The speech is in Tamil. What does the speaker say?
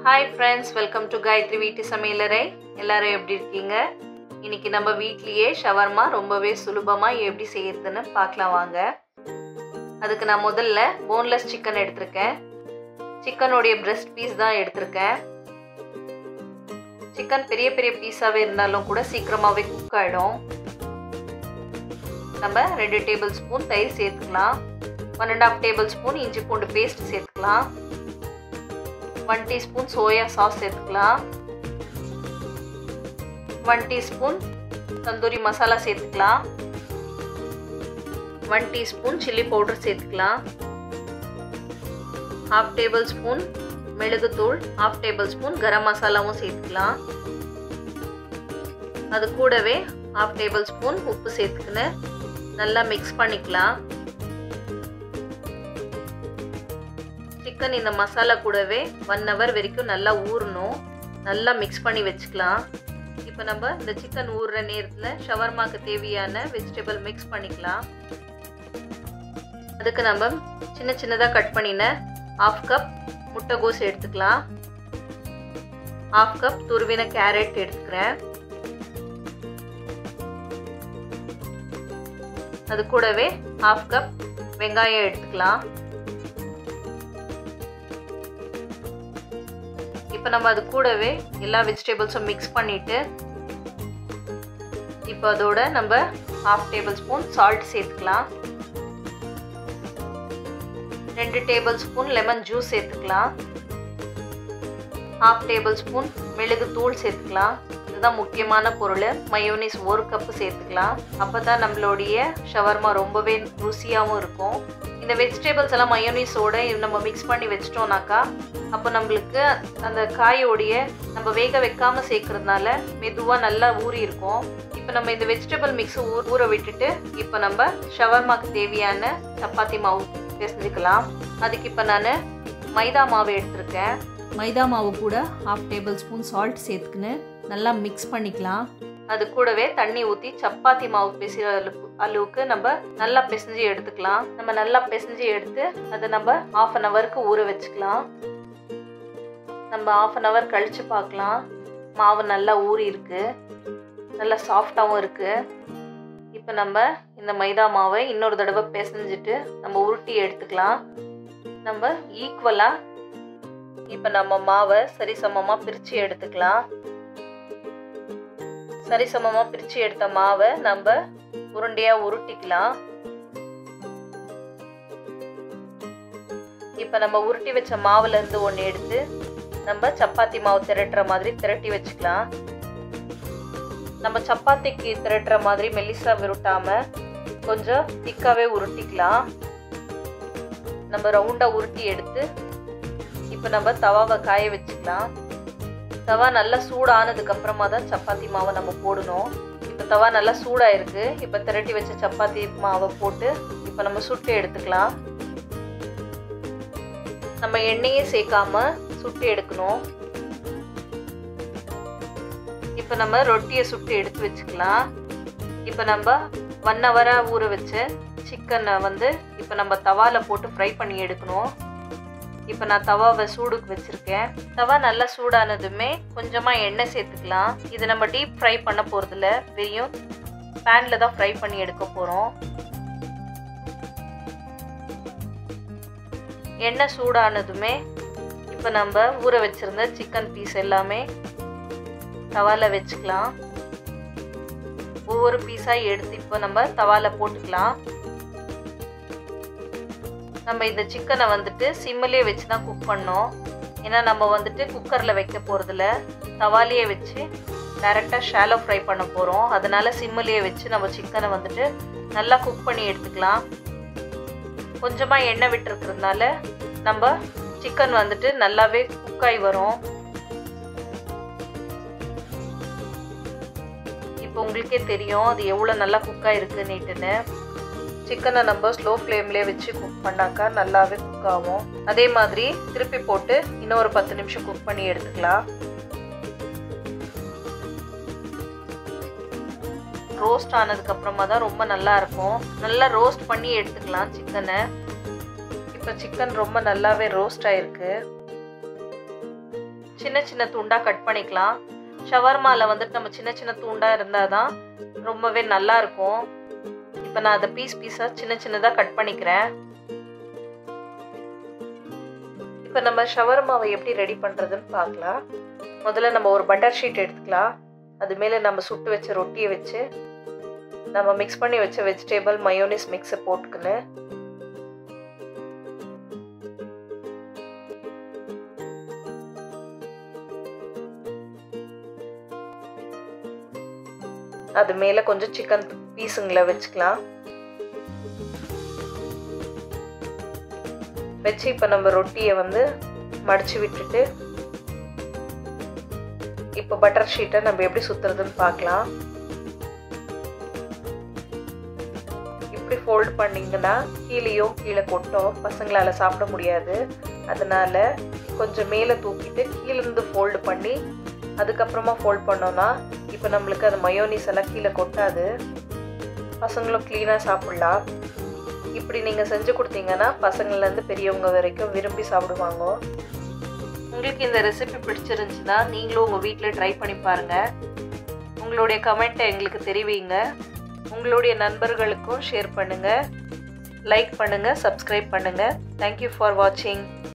hi friends welcome to Gayathri வீட்டு சமையலறை எல்லாரும் எப்படி இருக்கீங்க இன்னைக்கு நம்ம வீட்லேயே ஷவர்மா ரொம்பவே சுலபமாக எப்படி செய்யறதுன்னு பார்க்கலாம் வாங்க அதுக்கு நான் முதல்ல போன்லெஸ் சிக்கன் எடுத்திருக்கேன் சிக்கனுடைய பிரெஸ்ட் பீஸ் தான் எடுத்திருக்கேன் சிக்கன் பெரிய பெரிய பீஸாகவே இருந்தாலும் கூட சீக்கிரமாகவே குக் ஆகிடும் நம்ம ரெண்டு டேபிள் ஸ்பூன் தயிர் சேர்த்துக்கலாம் one and half tablespoon இஞ்சி பூண்டு பேஸ்ட் சேர்த்துக்கலாம் ஒன் டீஸ்பூன் சோயா சாஸ் சேர்த்துக்கலாம் ஒன் டீஸ்பூன் தந்தூரி மசாலா சேர்த்துக்கலாம் ஒன் டீஸ்பூன் சில்லி பவுடர் சேர்த்துக்கலாம் ஹாஃப் டேபிள் ஸ்பூன் மிளகுத்தூள் ஹாஃப் டேபிள் ஸ்பூன் கரம் மசாலாவும் சேர்த்துக்கலாம் அது கூடவே ஹாஃப் டேபிள் ஸ்பூன் உப்பு சேர்த்துக்கின்னு நல்லா மிக்ஸ் பண்ணிக்கலாம் சிக்கன் இந்த மசாலா கூடவே ஒன் ஹவர் வரைக்கும் நல்லா ஊறணும் நல்லா மிக்ஸ் பண்ணி வச்சுக்கலாம் இப்போ நம்ம இந்த சிக்கன் ஊறுற நேரத்தில் ஷவர்மாக்கு தேவையான வெஜிடபிள் மிக்ஸ் பண்ணிக்கலாம் அதுக்கு நம்ம சின்ன சின்னதாக கட் பண்ணின ஆஃப் கப் முட்டைகோஸ் எடுத்துக்கலாம் ஆஃப் கப் துருவின கேரட் எடுத்துக்கிறேன் அது கூடவே ஆஃப் கப் வெங்காயம் எடுத்துக்கலாம் இப்போ நம்ம அது கூடவே எல்லா வெஜிடபிள்ஸும் மிக்ஸ் பண்ணிவிட்டு இப்போ அதோட நம்ம ஹாஃப் டேபிள் ஸ்பூன் சால்ட் சேர்த்துக்கலாம் ரெண்டு டேபிள் ஸ்பூன் லெமன் ஜூஸ் சேர்த்துக்கலாம் ஹாஃப் டேபிள் ஸ்பூன் மிளகு தூள் சேர்த்துக்கலாம் இதுதான் முக்கியமான பொருள் மயோனிஸ் ஒரு கப்பு சேர்த்துக்கலாம் அப்போ தான் நம்மளுடைய ஷவர்மா ரொம்பவே ருசியாகவும் இருக்கும் இந்த வெஜிடபிள்ஸ் எல்லாம் மயோனிஸோட நம்ம மிக்ஸ் பண்ணி வச்சிட்டோம்னாக்கா அப்போ நம்மளுக்கு அந்த காயோடைய நம்ம வேக வைக்காம சேர்க்கறதுனால மெதுவாக நல்லா ஊறி இருக்கும் இப்போ நம்ம இந்த வெஜிடபிள் மிக்ஸ் ஊ ஊற விட்டுட்டு இப்போ நம்ம ஷவர்மாக்கு தேவையான சப்பாத்தி மாவு பிசைஞ்சுக்கலாம் அதுக்கு இப்போ நான் மைதா மாவு எடுத்திருக்கேன் மைதா மாவு கூட ஹாஃப் டேபிள் ஸ்பூன் சால்ட் சேர்த்துக்கின்னு நல்லா மிக்ஸ் பண்ணிக்கலாம் அது கூடவே தண்ணி ஊற்றி சப்பாத்தி மாவு பிசைகிற அளவுக்கு அளவுக்கு நம்ம நல்லா பிசைஞ்சு எடுத்துக்கலாம் நம்ம நல்லா பிசைஞ்சு எடுத்து அதை நம்ம ஆஃப் அன் ஹவருக்கு ஊற வச்சுக்கலாம் நம்ம ஆஃப் அன் ஹவர் கழித்து பார்க்கலாம் மாவு நல்லா ஊறி இருக்கு நல்லா சாஃப்டாகவும் இருக்குது இப்போ நம்ம இந்த மைதா மாவை இன்னொரு தடவை பிசைஞ்சிட்டு நம்ம உருட்டி எடுத்துக்கலாம் நம்ம ஈக்குவலாக இப்போ நம்ம மாவை சரிசமமாக பிரித்து எடுத்துக்கலாம் சரிசமமாக பிரித்து எடுத்த மாவை நம்ம உருண்டையாக உருட்டிக்கலாம் இப்போ நம்ம உருட்டி வச்ச மாவுலேருந்து ஒன்று எடுத்து நம்ம சப்பாத்தி மாவு திரட்டுற மாதிரி திரட்டி வச்சுக்கலாம் நம்ம சப்பாத்திக்கு திரட்டுற மாதிரி மெல்லிசா விருட்டாமல் கொஞ்சம் திக்காகவே உருட்டிக்கலாம் நம்ம ரவுண்டாக உருட்டி எடுத்து இப்போ நம்ம தவாவை காய வச்சுக்கலாம் தவா நல்லா சூடானதுக்கு அப்புறமா தான் சப்பாத்தி மாவை நம்ம போடணும் இப்போ தவா நல்லா சூடாயிருக்கு இப்போ திரட்டி வச்ச சப்பாத்தி மாவை போட்டு இப்போ நம்ம சுட்டு எடுத்துக்கலாம் நம்ம எண்ணெயே சேர்க்காம சுட்டு எடுக்கணும் இப்போ நம்ம ரொட்டியை சுட்டு எடுத்து வச்சுக்கலாம் இப்போ நம்ம ஒன் ஹவராக ஊற வச்ச சிக்கனை வந்து இப்போ நம்ம தவாவில் போட்டு ஃப்ரை பண்ணி எடுக்கணும் இப்போ நான் தவாவை சூடுக்கு வச்சுருக்கேன் தவா நல்லா சூடானதுமே கொஞ்சமாக எண்ணெய் சேர்த்துக்கலாம் இது நம்ம டீப் ஃப்ரை பண்ண போகிறதில்ல வெறும் பேனில் தான் ஃப்ரை பண்ணி எடுக்க போகிறோம் எண்ணெய் சூடானதுமே இப்போ நம்ம ஊற வச்சுருந்த சிக்கன் பீஸ் எல்லாமே தவாவில் வச்சுக்கலாம் ஒவ்வொரு பீஸாக எடுத்து இப்போ நம்ம தவாவில் போட்டுக்கலாம் நம்ம இந்த சிக்கனை வந்துட்டு சிம்மிலே வச்சு தான் குக் பண்ணோம் ஏன்னா நம்ம வந்துட்டு குக்கரில் வைக்க போகிறதில்ல தவாலியே வச்சு டைரெக்டாக ஷாலோ ஃப்ரை பண்ண போகிறோம் அதனால் சிம்மிலே வச்சு நம்ம சிக்கனை வந்துட்டு நல்லா குக் பண்ணி எடுத்துக்கலாம் கொஞ்சமாக எண்ணெய் விட்டுருக்கிறதுனால நம்ம சிக்கன் வந்துட்டு நல்லாவே குக்காகி வரும் இப்போ உங்களுக்கே தெரியும் அது எவ்வளோ நல்லா குக்காக இருக்குன்னுட்டுன்னு சிக்கனை நம்ம ஸ்லோ ஃப்ளேம்லேயே வச்சு குக் பண்ணாக்கா நல்லாவே குக் ஆகும் அதே மாதிரி திருப்பி போட்டு இன்னும் ஒரு பத்து நிமிஷம் குக் பண்ணி எடுத்துக்கலாம் ரோஸ்ட் ஆனதுக்கு அப்புறமா தான் ரொம்ப நல்லா இருக்கும் நல்லா ரோஸ்ட் பண்ணி எடுத்துக்கலாம் சிக்கனை இப்போ சிக்கன் ரொம்ப நல்லாவே ரோஸ்ட் ஆயிருக்கு சின்ன சின்ன துண்டாக கட் பண்ணிக்கலாம் ஷவர்மாவில் வந்துட்டு நம்ம சின்ன சின்ன துண்டாக இருந்தால் தான் ரொம்பவே நல்லா இருக்கும் இப்போ நான் அதை பீஸ் பீஸாக சின்ன சின்னதாக கட் பண்ணிக்கிறேன் இப்போ நம்ம ஷவர்மாவை எப்படி ரெடி பண்ணுறதுன்னு பார்க்கலாம் முதல்ல நம்ம ஒரு பட்டர் ஷீட் எடுத்துக்கலாம் அது மேலே நம்ம சுட்டு வச்ச ரொட்டியை வச்சு நம்ம மிக்ஸ் பண்ணி வச்ச வெஜிடேபிள் மயோனிஸ் மிக்ஸை போட்டுக்கின்னு அது மேலே கொஞ்சம் சிக்கன் பீஸுங்களை வச்சுக்கலாம் வச்சு இப்போ நம்ம ரொட்டியை வந்து மடித்து விட்டுட்டு இப்போ பட்டர் ஷீட்டை நம்ம எப்படி சுற்றுறதுன்னு பார்க்கலாம் இப்படி ஃபோல்ட் பண்ணிங்கன்னா கீழேயும் கீழே கொட்டும் பசங்களால் சாப்பிட முடியாது அதனால் கொஞ்சம் மேலே தூக்கிட்டு கீழேருந்து ஃபோல்டு பண்ணி அதுக்கப்புறமா ஃபோல்ட் பண்ணோன்னா இப்போ நம்மளுக்கு அது மயோனிஸ் எல்லாம் கீழே கொட்டாது பசங்களும் க்ளீனாக சாப்பிட்லாம் இப்படி நீங்கள் செஞ்சு கொடுத்தீங்கன்னா பசங்கள்லேருந்து பெரியவங்க வரைக்கும் விரும்பி சாப்பிடுவாங்க உங்களுக்கு இந்த ரெசிபி பிடிச்சிருந்துச்சுன்னா நீங்களும் உங்கள் வீட்டில் ட்ரை பண்ணி பாருங்கள் உங்களுடைய கமெண்ட்டை எங்களுக்கு தெரிவிங்க உங்களுடைய நண்பர்களுக்கும் ஷேர் பண்ணுங்கள் லைக் பண்ணுங்கள் சப்ஸ்கிரைப் பண்ணுங்கள் தேங்க்யூ ஃபார் வாட்சிங்